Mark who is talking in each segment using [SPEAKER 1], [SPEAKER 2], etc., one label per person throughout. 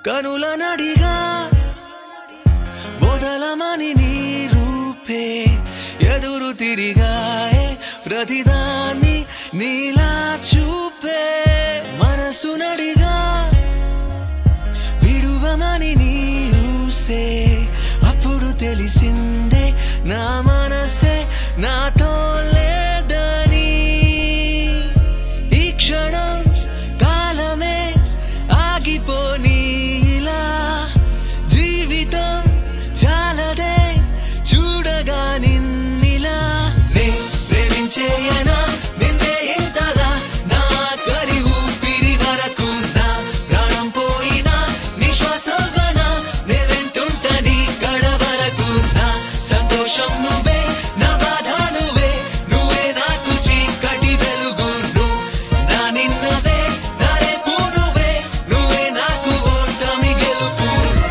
[SPEAKER 1] కనుల నడిగా మొదలమని నీ రూపే ఎదురు తిరిగాయే ప్రతిదాన్ని నీలా చూపే మనసు నడిగా విడువమని నీ ఊసే అప్పుడు తెలిసిందే నా మనసే నాతో లేదని ఈ క్షణం కాలమే ఆగిపోని ఇలా జీవితం చాలదే చూడగా నిన్నిలా నే ప్రేమించేయనా నిన్నే ఇంతలా నా కరి ఊపిరి వరకు నా ప్రాణం పోయినా నిశ్వాసవనా నే వెంటుంటని కడ వరకు నా సంతోషం నువ్వే నా బాధ నువ్వే నువ్వే నాకు చీకటి వెలుగు నువ్వు నా నిన్నవే నా రేపు నువ్వే నువ్వే నాకు ఓటమి గెలుపు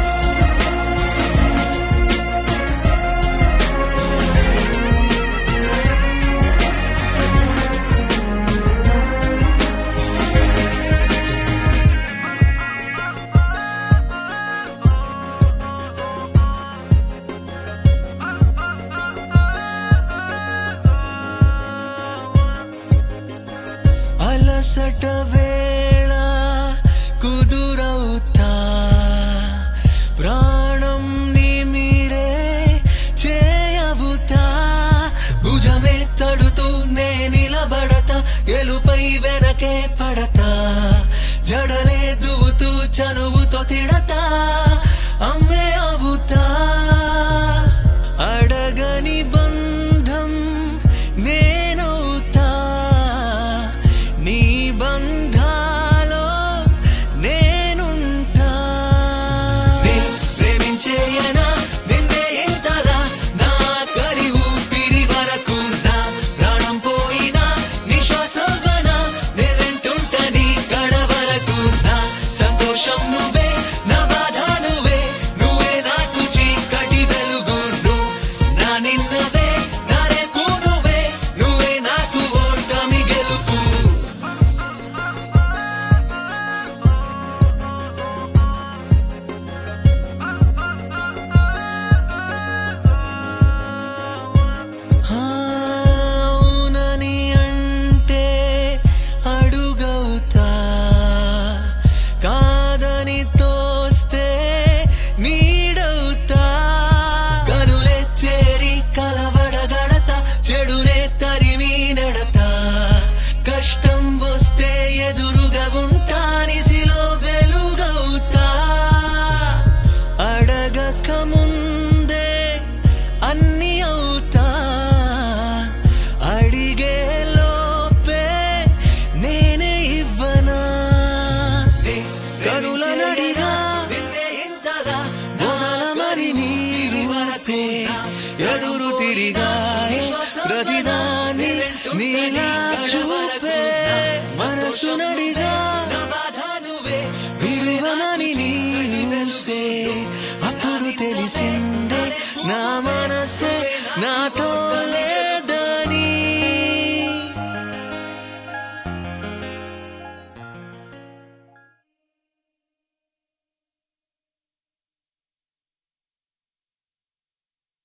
[SPEAKER 1] అలసట వేళ కుదురవుతా ప్రాణం నీ మీరే చేయవుతా భుజమే తడుతూ నే నిలబడతా గెలుపై వెనకే పడతా జడలే దువ్వుతూ చనువుతో తిడతా అమ్మే అవుతా అడగని బంధం నేనవుతా నీ బంధాలో నేనుంటా నే ప్రేమించేయనా నిన్నే ఇంతలా నా కరి ఊపిరి వరకు నా ప్రాణం పోయినా నిశ్వాసవనా నే వెంటుంటని కడ వరకు నా సంతోషం నువ్వే నా బాధ నువ్వే నువ్వే నాకు చీకటి వెలుగు నువ్వు నా నిన్నవే నా రేపు నువ్వే నువ్వే నాకు ఓటమి గెలుపు అవునని అంటే అడుగవుతా కాదని తోస్తే నీడవుతా కనులే చేరి కలవడగడత చెడునే తరిమి నెడతా కష్టం వస్తే ఎదురుగా ఉంటా నిసిలో వెలుగవుతా అడగక ముందే అన్ని అవుతా అడిగే లోపే నేనే ఇవ్వనా కనుల నడిగా మొదల మరి నీరు వరకే ఎదురు తిరిగా ప్రతిదాన్ని నీలా చూపే మనసు నడిగా విడువమని నీసే అప్పుడు తెలిసిందే నా మనసే నాతో